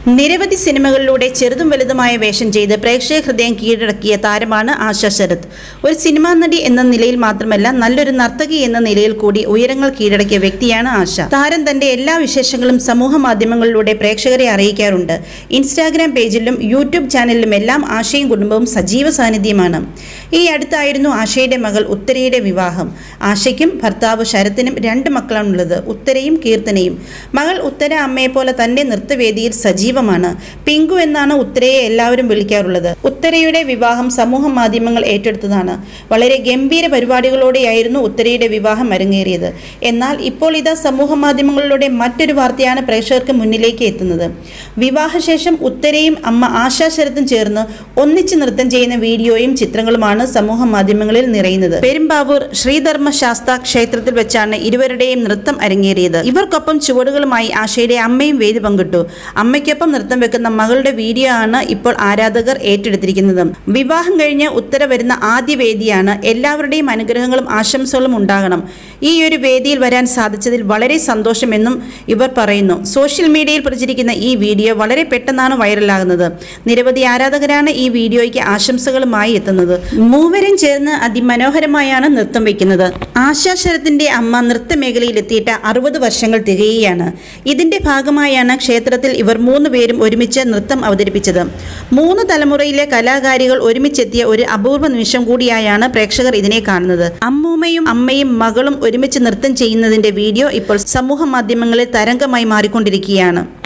നിരവധി സിനിമകളിലൂടെ ചെറുതും വലുതുമായ വേഷം ചെയ്ത് പ്രേക്ഷക ഹൃദയം കീഴടക്കിയ താരമാണ് ആശ ശരത് ഒരു സിനിമാ നടി എന്ന നിലയിൽ മാത്രമല്ല നല്ലൊരു നർത്തകി എന്ന നിലയിൽ കൂടി ഉയരങ്ങൾ കീഴടക്കിയ വ്യക്തിയാണ് ആശ താരം തന്റെ എല്ലാ വിശേഷങ്ങളും സമൂഹ മാധ്യമങ്ങളിലൂടെ പ്രേക്ഷകരെ അറിയിക്കാറുണ്ട് ഇൻസ്റ്റാഗ്രാം പേജിലും യൂട്യൂബ് ചാനലിലും എല്ലാം ആശയും കുടുംബവും സജീവ സാന്നിധ്യമാണ് ഈ അടുത്തായിരുന്നു ആശയുടെ മകൾ ഉത്തരയുടെ വിവാഹം ആശയ്ക്കും ഭർത്താവ് ശരത്തിനും രണ്ട് മക്കളാണുള്ളത് ഉത്തരയും കീർത്തനയും മകൾ ഉത്തര അമ്മയെപ്പോലെ തന്റെ നൃത്തവേദിയിൽ സജീവമാണ് പിങ്കു എന്നാണ് ഉത്തരയെ എല്ലാവരും വിളിക്കാറുള്ളത് ഉത്തരയുടെ വിവാഹം സമൂഹ മാധ്യമങ്ങൾ ഏറ്റെടുത്തതാണ് വളരെ ഗംഭീര പരിപാടികളോടെയായിരുന്നു ഉത്തരയുടെ വിവാഹം അരങ്ങേറിയത് എന്നാൽ ഇപ്പോൾ ഇതാ സമൂഹ മാധ്യമങ്ങളിലൂടെ മറ്റൊരു വാർത്തയാണ് പ്രേക്ഷകർക്ക് മുന്നിലേക്ക് എത്തുന്നത് വിവാഹശേഷം ഉത്തരയും അമ്മ ആശാ ശരത്തും ചേർന്ന് ഒന്നിച്ച് നൃത്തം ചെയ്യുന്ന വീഡിയോയും ചിത്രങ്ങളുമാണ് സമൂഹ മാധ്യമങ്ങളിൽ നിറയുന്നത് പെരുമ്പാവൂർ ശ്രീധർമ്മ ശാസ്ത ക്ഷേത്രത്തിൽ വെച്ചാണ് ഇരുവരുടെയും നൃത്തം അരങ്ങേറിയത് ഇവർക്കൊപ്പം ചുവടുകളുമായി ആശയുടെ അമ്മയും വേദി പങ്കിട്ടു അമ്മയ്ക്കൊപ്പം നൃത്തം വെക്കുന്ന മകളുടെ വീഡിയോ ആണ് ഇപ്പോൾ ആരാധകർ ഏറ്റെടുത്തിരിക്കുന്നത് വിവാഹം കഴിഞ്ഞ് ഉത്തര വരുന്ന ആദ്യ വേദിയാണ് എല്ലാവരുടെയും അനുഗ്രഹങ്ങളും ആശംസകളും ഉണ്ടാകണം ഈ ഒരു വേദിയിൽ വരാൻ സാധിച്ചതിൽ വളരെ സന്തോഷമെന്നും ഇവർ പറയുന്നു സോഷ്യൽ മീഡിയയിൽ പ്രചരിക്കുന്ന ഈ വീഡിയോ വളരെ പെട്ടെന്നാണ് വൈറലാകുന്നത് നിരവധി ആരാധകരാണ് ഈ വീഡിയോയ്ക്ക് ആശംസകളുമായി എത്തുന്നത് മൂവരും ചേർന്ന് അതിമനോഹരമായാണ് നൃത്തം വയ്ക്കുന്നത് ആശാ ശരത്തിന്റെ അമ്മ നൃത്തമേഖലയിൽ എത്തിയിട്ട് അറുപത് വർഷങ്ങൾ തികയുകയാണ് ഇതിന്റെ ഭാഗമായാണ് ക്ഷേത്രത്തിൽ ഇവർ മൂന്ന് പേരും ഒരുമിച്ച് നൃത്തം അവതരിപ്പിച്ചത് മൂന്ന് തലമുറയിലെ കലാകാരികൾ ഒരുമിച്ചെത്തിയ ഒരു അപൂർവ നിമിഷം കൂടിയായാണ് പ്രേക്ഷകർ ഇതിനെ കാണുന്നത് അമ്മൂമ്മയും അമ്മയും മകളും ഒരുമിച്ച് നൃത്തം ചെയ്യുന്നതിന്റെ വീഡിയോ ഇപ്പോൾ സമൂഹ മാധ്യമങ്ങളിൽ തരംഗമായി മാറിക്കൊണ്ടിരിക്കുകയാണ്